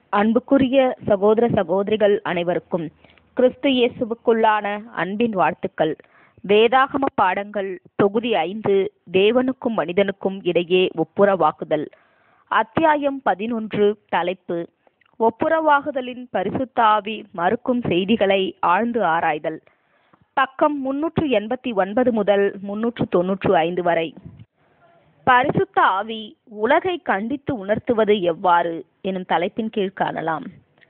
அன்புக்குரிய சகோதர சகோதரிகள் அனைவருக்கும் கிறிஸ்து இயேசுவுக்குள்ளான அன்பின் வாழ்த்துக்கள் வேதாகம பாடங்கள் தொகுதி ஐந்து தேவனுக்கும் மனிதனுக்கும் இடையே ஒப்புரவாக்குதல் அத்தியாயம் பதினொன்று தலைப்பு ஒப்புரவாகுதலின் பரிசுத்த ஆவி மறுக்கும் செய்திகளை ஆழ்ந்து ஆராய்தல் பக்கம் முன்னூற்று எண்பத்தி ஒன்பது முதல் முன்னூற்று தொன்னூற்று ஐந்து வரை பரிசுத்த ஆவி உலகை கண்டித்து உணர்த்துவது எவ்வாறு எனும் தலைப்பின் கீழ் காணலாம்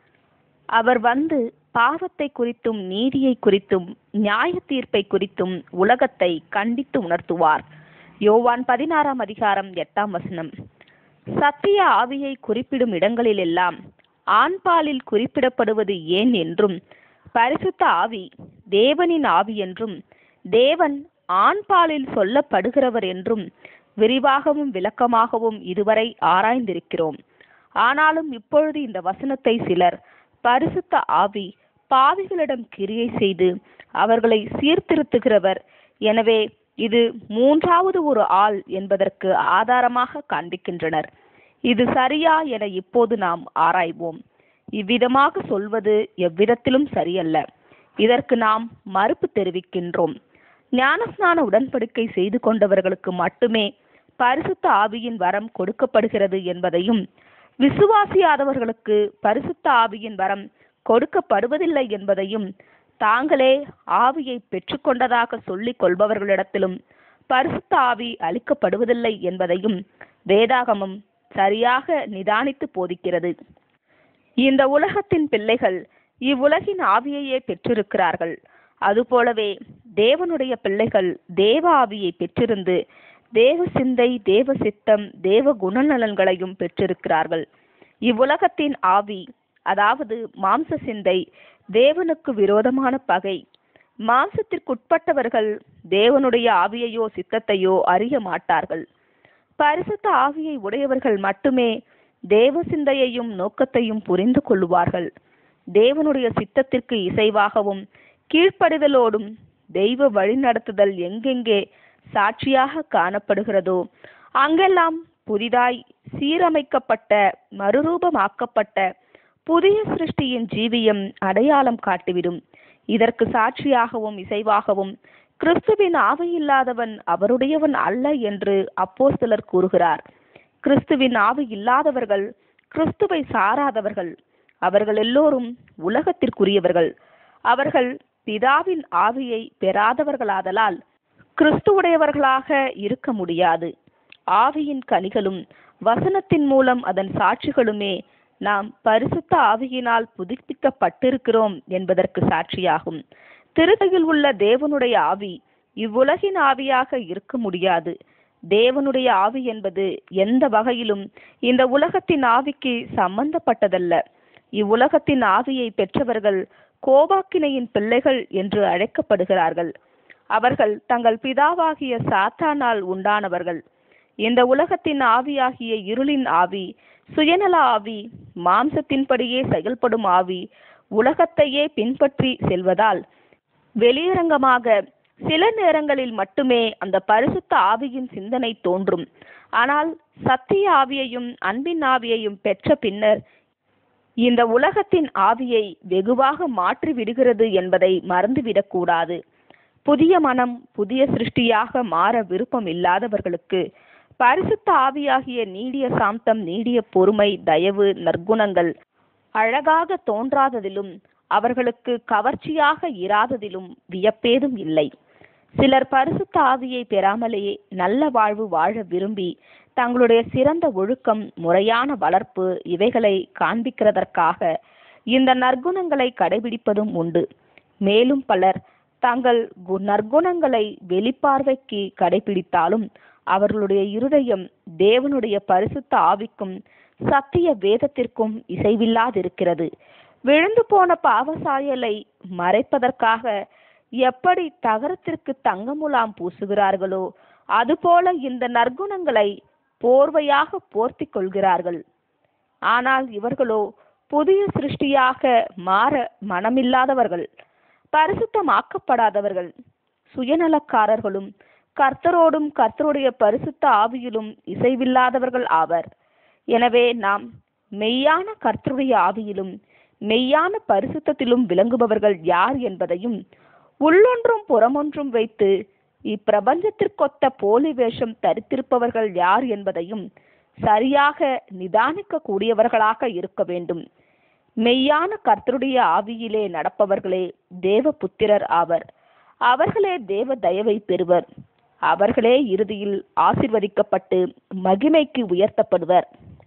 அவர் வந்து பாவத்தை குறித்தும் நீதியை குறித்தும் நியாய தீர்ப்பை குறித்தும் உலகத்தை கண்டித்து உணர்த்துவார் யோவான் பதினாறாம் அதிகாரம் எட்டாம் வசனம் சத்திய ஆவியை குறிப்பிடும் இடங்களிலெல்லாம் ஆண்பாலில் குறிப்பிடப்படுவது ஏன் என்றும் பரிசுத்த ஆவி தேவனின் ஆவி என்றும் தேவன் ஆண்பாலில் சொல்லப்படுகிறவர் என்றும் விரிவாகவும் விளக்கமாகவும் இதுவரை ஆராய்ந்திருக்கிறோம் ஆனாலும் இப்பொழுது இந்த வசனத்தை சிலர் பரிசுத்த ஆவி பாவிகளிடம் கிரியை செய்து அவர்களை சீர்திருத்துகிறவர் எனவே இது மூன்றாவது ஒரு ஆள் என்பதற்கு ஆதாரமாக காண்பிக்கின்றனர் இது சரியா என இப்போது நாம் ஆராய்வோம் இவ்விதமாக சொல்வது எவ்விதத்திலும் சரியல்ல இதற்கு நாம் மறுப்பு தெரிவிக்கின்றோம் ஞானஸ்நான உடன்படிக்கை செய்து கொண்டவர்களுக்கு மட்டுமே பரிசுத்த ஆவியின் வரம் கொடுக்கப்படுகிறது என்பதையும் விசுவாசியாதவர்களுக்கு பரிசுத்த ஆவியின் வரம் கொடுக்கப்படுவதில்லை என்பதையும் தாங்களே ஆவியை பெற்றுக்கொண்டதாக சொல்லிக் கொள்பவர்களிடத்திலும் பரிசுத்த ஆவி அளிக்கப்படுவதில்லை என்பதையும் வேதாகமம் சரியாக நிதானித்து போதிக்கிறது இந்த உலகத்தின் பிள்ளைகள் இவ்வுலகின் ஆவியையே பெற்றிருக்கிறார்கள் அதுபோலவே தேவனுடைய பிள்ளைகள் தேவ ஆவியை பெற்றிருந்து தேவ சிந்தை தேவ சித்தம் தேவ குணநலன்களையும் பெற்றிருக்கிறார்கள் இவ்வுலகத்தின் ஆவி அதாவது மாம்ச சிந்தை தேவனுக்கு விரோதமான பகை மாம்சத்திற்குட்பட்டவர்கள் தேவனுடைய ஆவியையோ சித்தத்தையோ அறிய மாட்டார்கள் பரிசுத்த ஆவியை உடையவர்கள் மட்டுமே தேவ சிந்தையையும் நோக்கத்தையும் புரிந்து கொள்ளுவார்கள் தேவனுடைய சித்தத்திற்கு இசைவாகவும் கீழ்ப்படிதலோடும் தெய்வ வழிநடத்துதல் எங்கெங்கே சாட்சியாக காணப்படுகிறதோ அங்கெல்லாம் புதிதாய் சீரமைக்கப்பட்ட மறுரூபமாக்கப்பட்ட புதிய சிருஷ்டியின் ஜீவியம் அடையாளம் காட்டிவிடும் இதற்கு சாட்சியாகவும் இசைவாகவும் கிறிஸ்துவின் ஆவியில்லாதவன் அவருடையவன் அல்ல என்று அப்போஸ்தலர் கூறுகிறார் கிறிஸ்துவின் ஆவி இல்லாதவர்கள் கிறிஸ்துவை சாராதவர்கள் அவர்கள் எல்லோரும் உலகத்திற்குரியவர்கள் அவர்கள் பிதாவின் ஆவியை பெறாதவர்களாதலால் கிறிஸ்துவுடையவர்களாக இருக்க முடியாது ஆவியின் கனிகளும் வசனத்தின் மூலம் அதன் சாட்சிகளுமே நாம் பரிசுத்த ஆவியினால் புதுப்பிக்கப்பட்டிருக்கிறோம் என்பதற்கு சாட்சியாகும் திருக்கையில் உள்ள தேவனுடைய ஆவி இவ்வுலகின் ஆவியாக இருக்க முடியாது தேவனுடைய ஆவி என்பது எந்த வகையிலும் இந்த உலகத்தின் ஆவிக்கு சம்பந்தப்பட்டதல்ல இவ்வுலகத்தின் ஆவியை பெற்றவர்கள் கோபாக்கினையின் பிள்ளைகள் என்று அழைக்கப்படுகிறார்கள் அவர்கள் தங்கள் பிதாவாகிய சாத்தானால் உண்டானவர்கள் இந்த உலகத்தின் ஆவியாகிய இருளின் ஆவி சுயநல ஆவி மாம்சத்தின்படியே செயல்படும் ஆவி உலகத்தையே பின்பற்றி செல்வதால் வெளியரங்கமாக சில நேரங்களில் மட்டுமே அந்த பரிசுத்த ஆவியின் சிந்தனை தோன்றும் ஆனால் சத்திய ஆவியையும் அன்பின் ஆவியையும் பெற்ற பின்னர் இந்த உலகத்தின் ஆவியை வெகுவாக மாற்றி விடுகிறது என்பதை மறந்துவிடக்கூடாது புதிய மனம் புதிய சிருஷ்டியாக மாற விருப்பம் இல்லாதவர்களுக்கு பரிசுத்த ஆவியாகிய நீடிய சாந்தம் நீடிய பொறுமை தயவு நற்குணங்கள் அழகாக தோன்றாததிலும் அவர்களுக்கு கவர்ச்சியாக இராததிலும் வியப்பேதும் இல்லை சிலர் பரிசுத்த ஆவியை பெறாமலேயே நல்ல வாழ்வு வாழ விரும்பி தங்களுடைய சிறந்த ஒழுக்கம் முறையான வளர்ப்பு இவைகளை காண்பிக்கிறதற்காக இந்த நற்குணங்களை கடைபிடிப்பதும் உண்டு மேலும் பலர் தங்கள் நற்குணங்களை வெளிப்பார்வைக்கு கடைபிடித்தாலும் அவர்களுடைய இருதயம் தேவனுடைய பரிசுத்த ஆவிக்கும் சத்திய வேதத்திற்கும் இசைவில்லாதிருக்கிறது விழுந்து போன பாவசாயலை மறைப்பதற்காக எப்படி தகரத்திற்கு தங்கமுலாம் பூசுகிறார்களோ அதுபோல இந்த நற்குணங்களை போர்வையாக போர்த்தி கொள்கிறார்கள் ஆனால் இவர்களோ புதிய சிருஷ்டியாக மாற மனமில்லாதவர்கள் பரிசுத்தமாக்கப்படாதவர்கள் சுயநலக்காரர்களும் கர்த்தரோடும் கர்த்தருடைய பரிசுத்த ஆவியிலும் இசைவில்லாதவர்கள் ஆவர் எனவே நாம் மெய்யான கர்த்தருடைய ஆவியிலும் மெய்யான பரிசுத்தத்திலும் விளங்குபவர்கள் யார் என்பதையும் உள்ளொன்றும் புறமொன்றும் வைத்து இப்பிரபஞ்சத்திற்கொத்த போலி வேஷம் தரித்திருப்பவர்கள் யார் என்பதையும் சரியாக நிதானிக்க கூடியவர்களாக இருக்க வேண்டும் மெய்யான கர்த்தருடைய ஆவியிலே நடப்பவர்களே தேவ புத்திரர் ஆவர் அவர்களே தேவ தயவை பெறுவர் அவர்களே இறுதியில் ஆசிர்வதிக்கப்பட்டு மகிமைக்கு உயர்த்தப்படுவர்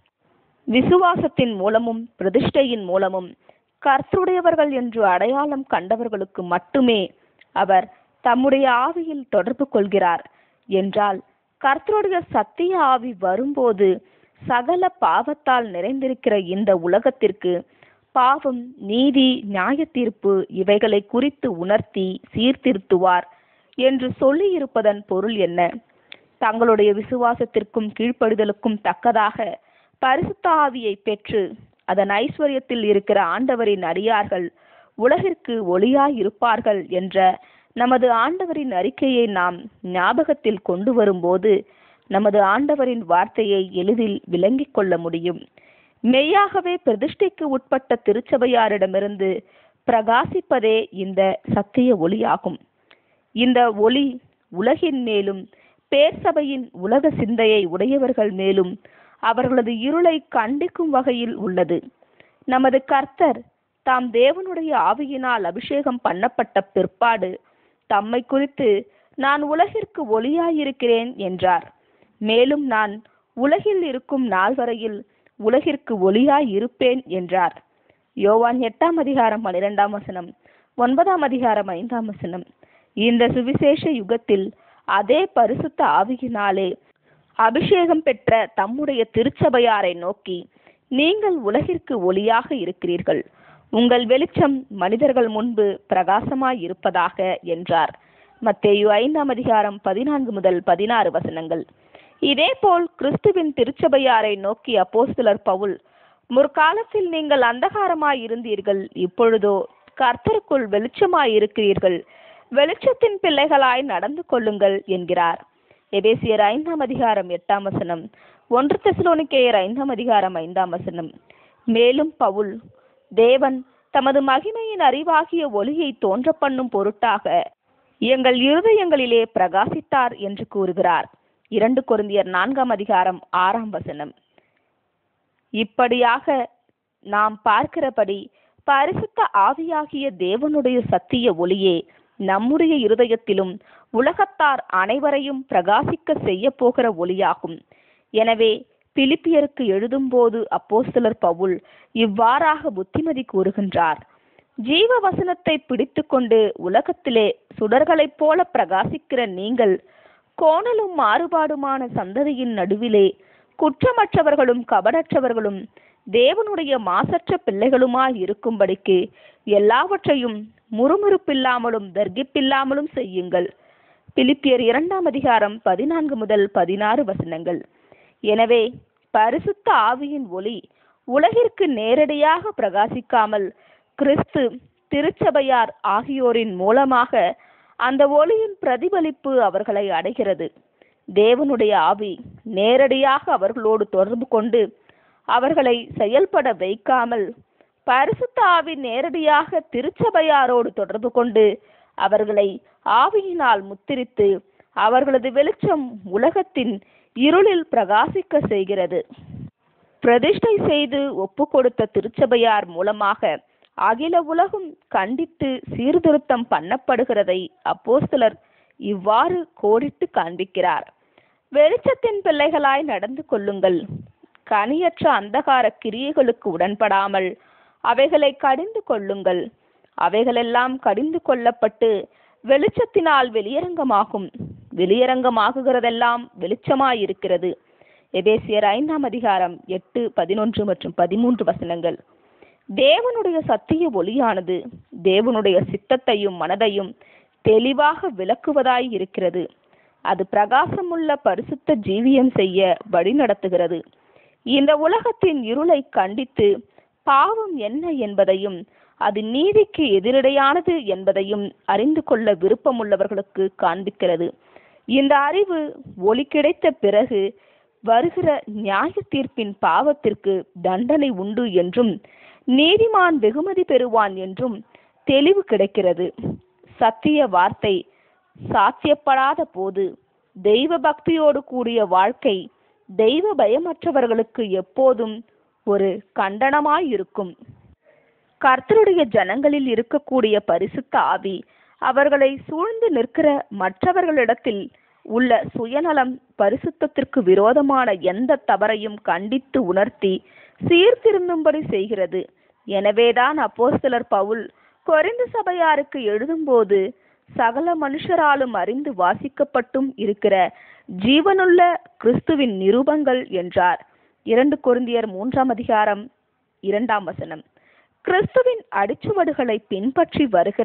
விசுவாசத்தின் மூலமும் பிரதிஷ்டையின் மூலமும் கர்த்தருடையவர்கள் என்று அடையாளம் கண்டவர்களுக்கு மட்டுமே அவர் தம்முடைய ஆவியில் தொடர்பு கொள்கிறார் என்றால் கர்த்தருடைய சத்திய ஆவி வரும்போது சகல பாவத்தால் நிறைந்திருக்கிற இந்த உலகத்திற்கு பாவம் நீதி நியாய தீர்ப்பு இவைகளை குறித்து உணர்த்தி சீர்திருத்துவார் என்று சொல்லியிருப்பதன் பொருள் என்ன தங்களுடைய விசுவாசத்திற்கும் கீழ்ப்படிதலுக்கும் தக்கதாக பரிசுத்த ஆவியை பெற்று அதன் ஐஸ்வர்யத்தில் இருக்கிற ஆண்டவரின் அடியார்கள் உலகிற்கு ஒளியாய் இருப்பார்கள் என்ற நமது ஆண்டவரின் அறிக்கையை நாம் ஞாபகத்தில் கொண்டு வரும்போது நமது ஆண்டவரின் வார்த்தையை எளிதில் விளங்கிக் கொள்ள முடியும் மெய்யாகவே பிரதிஷ்டைக்கு உட்பட்ட திருச்சபையாரிடமிருந்து பிரகாசிப்பதே இந்த சத்திய ஒளியாகும் இந்த ஒளி உலகின் மேலும் பேர்சபையின் உலக சிந்தையை உடையவர்கள் மேலும் அவர்களது இருளை கண்டிக்கும் வகையில் உள்ளது நமது கர்த்தர் தாம் தேவனுடைய ஆவியினால் அபிஷேகம் பண்ணப்பட்ட பிற்பாடு தம்மை குறித்து நான் உலகிற்கு ஒளியாயிருக்கிறேன் என்றார் மேலும் நான் உலகில் இருக்கும் நாள் வரையில் உலகிற்கு ஒளியாய் இருப்பேன் என்றார் யோவான் எட்டாம் அதிகாரம் பனிரெண்டாம் வசனம் ஒன்பதாம் அதிகாரம் ஐந்தாம் வசனம் இந்த சுவிசேஷ யுகத்தில் அதே பரிசுத்த ஆவியினாலே அபிஷேகம் பெற்ற தம்முடைய திருச்சபையாரை நோக்கி நீங்கள் உலகிற்கு ஒளியாக இருக்கிறீர்கள் உங்கள் வெளிச்சம் மனிதர்கள் முன்பு பிரகாசமாய் இருப்பதாக என்றார் மத்தேயு ஐந்தாம் அதிகாரம் பதினான்கு முதல் பதினாறு வசனங்கள் இதேபோல் கிறிஸ்துவின் திருச்சபையாரை நோக்கி அப்போஸ்தலர் பவுல் முற்காலத்தில் நீங்கள் அந்தகாரமாய் இருந்தீர்கள் இப்பொழுதோ கர்த்தருக்குள் வெளிச்சமாய் இருக்கிறீர்கள் வெளிச்சத்தின் பிள்ளைகளாய் நடந்து கொள்ளுங்கள் என்கிறார் எபேசியர் ஐந்தாம் அதிகாரம் எட்டாம் வசனம் ஒன்று தெசலோனிக்கேயர் ஐந்தாம் அதிகாரம் ஐந்தாம் வசனம் மேலும் பவுல் தேவன் தமது மகிமையின் அறிவாகிய ஒளியை தோன்ற பண்ணும் பொருட்டாக எங்கள் இருதயங்களிலே பிரகாசித்தார் என்று கூறுகிறார் இரண்டு கொரிந்தியர் நான்காம் அதிகாரம் ஆறாம் வசனம் இப்படியாக நாம் பார்க்கிறபடி பரிசுத்த ஆவியாகிய தேவனுடைய சத்திய ஒளியே நம்முடைய இருதயத்திலும் உலகத்தார் அனைவரையும் பிரகாசிக்க செய்ய போகிற ஒளியாகும் எனவே பிலிப்பியருக்கு எழுதும்போது அப்போஸ்தலர் பவுல் இவ்வாறாக புத்திமதி கூறுகின்றார் ஜீவ வசனத்தை பிடித்துக்கொண்டு உலகத்திலே சுடர்களைப் போல பிரகாசிக்கிற நீங்கள் கோணலும் மாறுபாடுமான சந்ததியின் நடுவிலே குற்றமற்றவர்களும் கபடற்றவர்களும் தேவனுடைய மாசற்ற பிள்ளைகளுமாய் இருக்கும்படிக்கு எல்லாவற்றையும் முறுமுறுப்பில்லாமலும் தர்கிப்பில்லாமலும் செய்யுங்கள் பிலிப்பியர் இரண்டாம் அதிகாரம் பதினான்கு முதல் பதினாறு வசனங்கள் எனவே பரிசுத்த ஆவியின் ஒளி உலகிற்கு நேரடியாக பிரகாசிக்காமல் கிறிஸ்து திருச்சபையார் ஆகியோரின் மூலமாக அந்த ஒளியின் பிரதிபலிப்பு அவர்களை அடைகிறது தேவனுடைய ஆவி நேரடியாக அவர்களோடு தொடர்பு கொண்டு அவர்களை செயல்பட வைக்காமல் பரிசுத்த ஆவி நேரடியாக திருச்சபையாரோடு தொடர்பு கொண்டு அவர்களை ஆவியினால் முத்திரித்து அவர்களது வெளிச்சம் உலகத்தின் இருளில் பிரகாசிக்க செய்கிறது பிரதிஷ்டை செய்து ஒப்பு கொடுத்த திருச்சபையார் மூலமாக அகில உலகும் கண்டித்து சீர்திருத்தம் பண்ணப்படுகிறதை அப்போஸ்தலர் இவ்வாறு கோடிட்டு காண்பிக்கிறார் வெளிச்சத்தின் பிள்ளைகளாய் நடந்து கொள்ளுங்கள் கனியற்ற அந்தகார கிரியைகளுக்கு உடன்படாமல் அவைகளை கடிந்து கொள்ளுங்கள் அவைகளெல்லாம் கடிந்து கொள்ளப்பட்டு வெளிச்சத்தினால் வெளியரங்கமாகும் வெளியரங்கமாகுகிறதெல்லாம் வெளிச்சமாயிருக்கிறது எபேசியர் ஐந்தாம் அதிகாரம் எட்டு பதினொன்று மற்றும் பதிமூன்று வசனங்கள் தேவனுடைய சத்திய ஒளியானது தேவனுடைய சித்தத்தையும் மனதையும் தெளிவாக விளக்குவதாய் இருக்கிறது அது பிரகாசமுள்ள பரிசுத்த ஜீவியம் செய்ய வழிநடத்துகிறது இந்த உலகத்தின் இருளை கண்டித்து பாவம் என்ன என்பதையும் அது நீதிக்கு எதிரடையானது என்பதையும் அறிந்து கொள்ள விருப்பமுள்ளவர்களுக்கு காண்பிக்கிறது இந்த அறிவு ஒளி கிடைத்த பிறகு வருகிற நியாய தீர்ப்பின் பாவத்திற்கு தண்டனை உண்டு என்றும் நீதிமான் வெகுமதி பெறுவான் என்றும் தெளிவு கிடைக்கிறது சத்திய வார்த்தை சாத்தியப்படாத போது தெய்வ பக்தியோடு கூடிய வாழ்க்கை தெய்வ பயமற்றவர்களுக்கு எப்போதும் ஒரு கண்டனமாயிருக்கும் கர்த்தருடைய ஜனங்களில் இருக்கக்கூடிய பரிசுத்த ஆவி அவர்களை சூழ்ந்து நிற்கிற மற்றவர்களிடத்தில் உள்ள சுயநலம் பரிசுத்தத்திற்கு விரோதமான எந்த தவறையும் கண்டித்து உணர்த்தி சீர்திருந்தும்படி செய்கிறது எனவேதான் அப்போஸ்தலர் பவுல் கொரிந்து சபையாருக்கு எழுதும்போது சகல மனுஷராலும் அறிந்து வாசிக்கப்பட்டும் இருக்கிற ஜீவனுள்ள கிறிஸ்துவின் நிருபங்கள் என்றார் இரண்டு கொரிந்தியர் மூன்றாம் அதிகாரம் இரண்டாம் வசனம் கிறிஸ்துவின் அடிச்சுவடுகளை பின்பற்றி வருகிற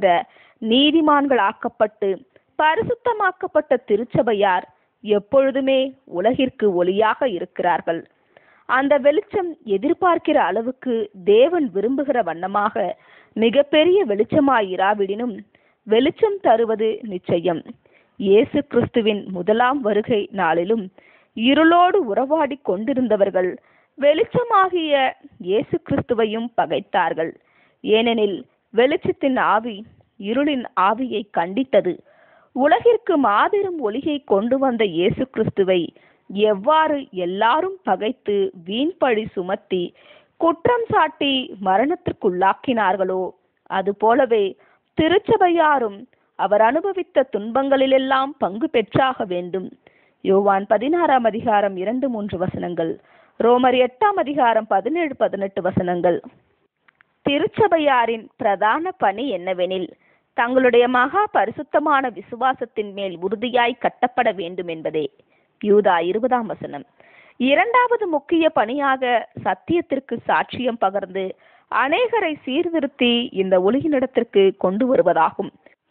நீதிமான்களாக்கப்பட்டு பரிசுத்தமாக்கப்பட்ட திருச்சபையார் எப்பொழுதுமே உலகிற்கு ஒளியாக இருக்கிறார்கள் அந்த வெளிச்சம் எதிர்பார்க்கிற அளவுக்கு தேவன் விரும்புகிற வண்ணமாக மிகப்பெரிய வெளிச்சமாயிராவிடினும் வெளிச்சம் தருவது நிச்சயம் இயேசு கிறிஸ்துவின் முதலாம் வருகை நாளிலும் இருளோடு உறவாடி கொண்டிருந்தவர்கள் வெளிச்சமாகிய இயேசு கிறிஸ்துவையும் பகைத்தார்கள் ஏனெனில் வெளிச்சத்தின் ஆவி இருளின் ஆவியை கண்டித்தது உலகிற்கு மாபெரும் ஒளியை கொண்டு வந்த இயேசு கிறிஸ்துவை எவ்வாறு எல்லாரும் பகைத்து வீண்பழி சுமத்தி குற்றம் சாட்டி மரணத்திற்குள்ளாக்கினார்களோ அதுபோலவே திருச்சபையாரும் அவர் அனுபவித்த துன்பங்களிலெல்லாம் பங்கு பெற்றாக வேண்டும் யோவான் பதினாறாம் அதிகாரம் இரண்டு மூன்று வசனங்கள் ரோமர் எட்டாம் அதிகாரம் பதினேழு பதினெட்டு வசனங்கள் திருச்சபையாரின் பிரதான பணி என்னவெனில் தங்களுடைய மகா பரிசுத்தமான விசுவாசத்தின் மேல் உறுதியாய் கட்டப்பட வேண்டும் என்பதே யூதா இருபதாம் வசனம் இரண்டாவது முக்கிய பணியாக சத்தியத்திற்கு சாட்சியம் பகர்ந்து அநேகரை சீர்திருத்தி இந்த ஒளியினிடத்திற்கு கொண்டு வருவதாகும்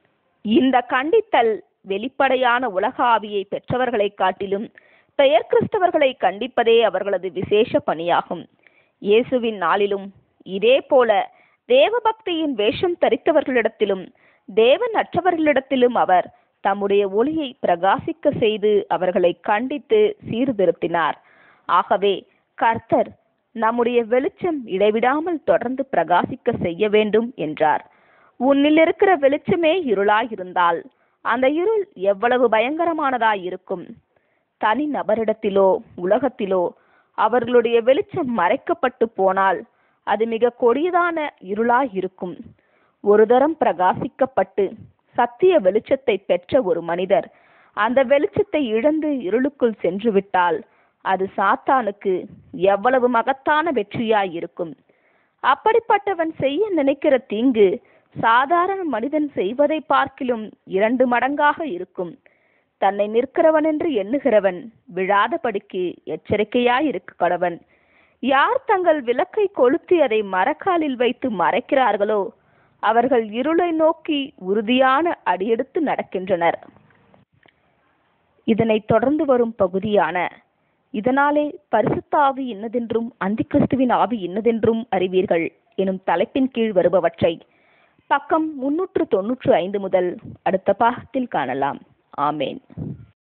இந்த கண்டித்தல் வெளிப்படையான உலக ஆவியை பெற்றவர்களை காட்டிலும் பெயர் கிறிஸ்தவர்களை கண்டிப்பதே அவர்களது விசேஷ பணியாகும் இயேசுவின் நாளிலும் இதே போல தேவபக்தியின் வேஷம் தரித்தவர்களிடத்திலும் தேவன் அற்றவர்களிடத்திலும் அவர் தம்முடைய ஒளியை பிரகாசிக்க செய்து அவர்களை கண்டித்து சீர்திருத்தினார் ஆகவே கர்த்தர் நம்முடைய வெளிச்சம் இடைவிடாமல் தொடர்ந்து பிரகாசிக்க செய்ய வேண்டும் என்றார் உன்னில் இருக்கிற வெளிச்சமே இருளாயிருந்தால் அந்த இருள் எவ்வளவு பயங்கரமானதாய் இருக்கும் தனி நபரிடத்திலோ உலகத்திலோ அவர்களுடைய வெளிச்சம் மறைக்கப்பட்டு போனால் அது மிக கொடியதான இருளாய் இருக்கும் ஒரு தரம் பிரகாசிக்கப்பட்டு சத்திய வெளிச்சத்தை பெற்ற ஒரு மனிதர் அந்த வெளிச்சத்தை இழந்து இருளுக்குள் சென்று விட்டால் அது சாத்தானுக்கு எவ்வளவு மகத்தான வெற்றியாய் இருக்கும் அப்படிப்பட்டவன் செய்ய நினைக்கிற தீங்கு சாதாரண மனிதன் செய்வதை பார்க்கிலும் இரண்டு மடங்காக இருக்கும் தன்னை நிற்கிறவன் என்று எண்ணுகிறவன் விழாதபடிக்கு எச்சரிக்கையாய் இருக்க கடவன் யார் தங்கள் விளக்கை கொளுத்தி அதை மரக்காலில் வைத்து மறைக்கிறார்களோ அவர்கள் இருளை நோக்கி உறுதியான அடியெடுத்து நடக்கின்றனர் இதனைத் தொடர்ந்து வரும் பகுதியான இதனாலே பரிசுத்த ஆவி இன்னதென்றும் அந்திகிறிஸ்துவின் ஆவி இன்னதென்றும் அறிவீர்கள் எனும் தலைப்பின் கீழ் வருபவற்றை பக்கம் முன்னூற்று தொன்னூற்று ஐந்து முதல் அடுத்த பாகத்தில் காணலாம் ஆமேன்